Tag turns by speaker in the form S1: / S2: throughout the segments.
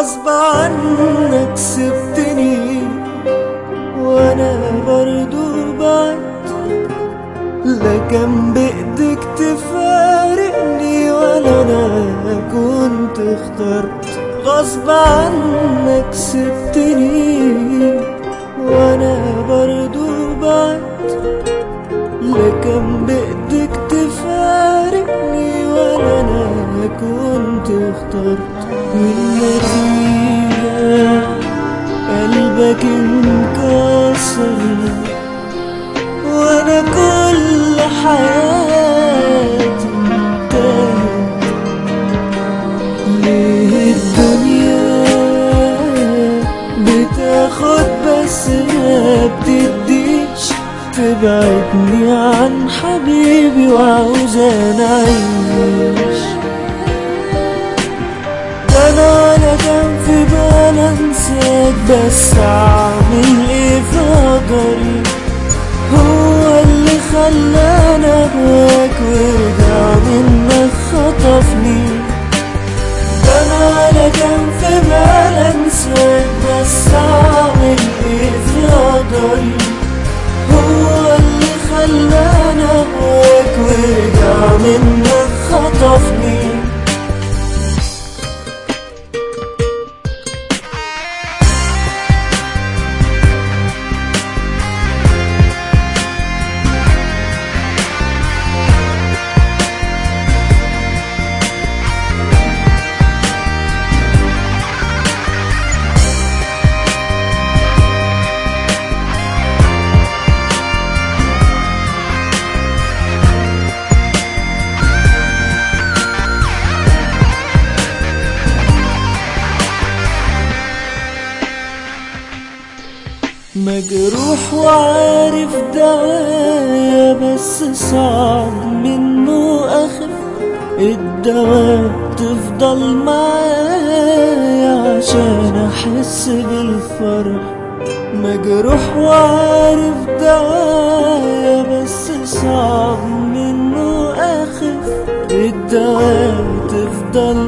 S1: غصب عنك سبتني وانا برضو بعدت لا كان بايدك تفارقني ولا انا كنت اخترت غصب عنك سبتني وانا برضو بعدت لا كان بايدك تفارقني ولا انا كنت اخترت والنتيجة قلبك انكسر وانا كل حياتي انتهت ليه الدنيا بتاخد بس ما بتديش تبعدني عن حبيبي وعاوزة نعيش ده انا ولا كان في بالي انساك بس اعمل ايه في قدري هو اللي خلاني اهواك ورجع منك خطفني ده انا ولا كان في بالي انساك بس اعمل ايه في قدري هو اللي خلاني اهواك ورجع منك خطفني مجروح وعارف دوايا بس صعب منه أخف الدواء تفضل معايا عشان أحس بالفرح مجروح وعارف دوايا بس صعب منه أخف الدواء تفضل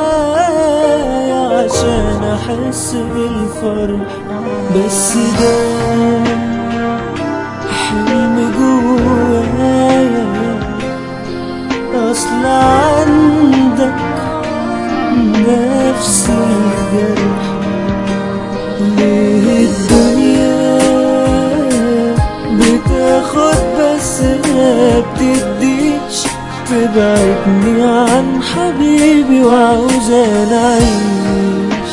S1: معايا عشان أحس بالفرح بس ده حلم جوايا أصل عندك نفس الجرح ليه الدنيا بتاخد بس ما بتديش تبعدني عن حبيبي وعاوزة نعيش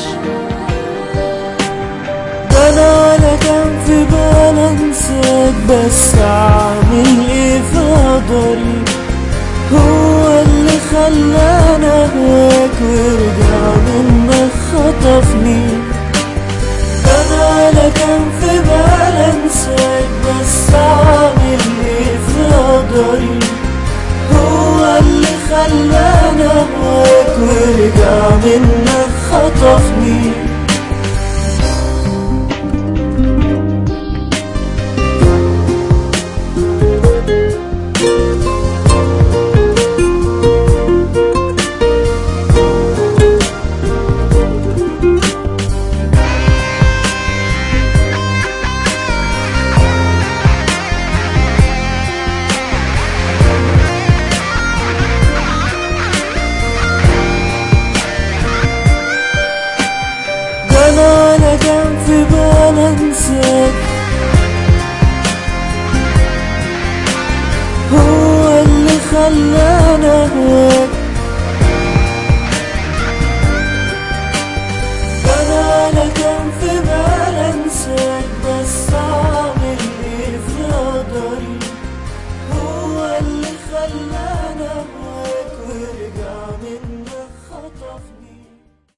S1: ده انا ولا كان في بالي انساك بس اعمل ايه في قدري هو اللي خلاني اهواك ورجع منك خطفني ده انا ولا كان في بالي انساك بس اعمل ايه في قدري هو اللي خلاني اهواك ورجع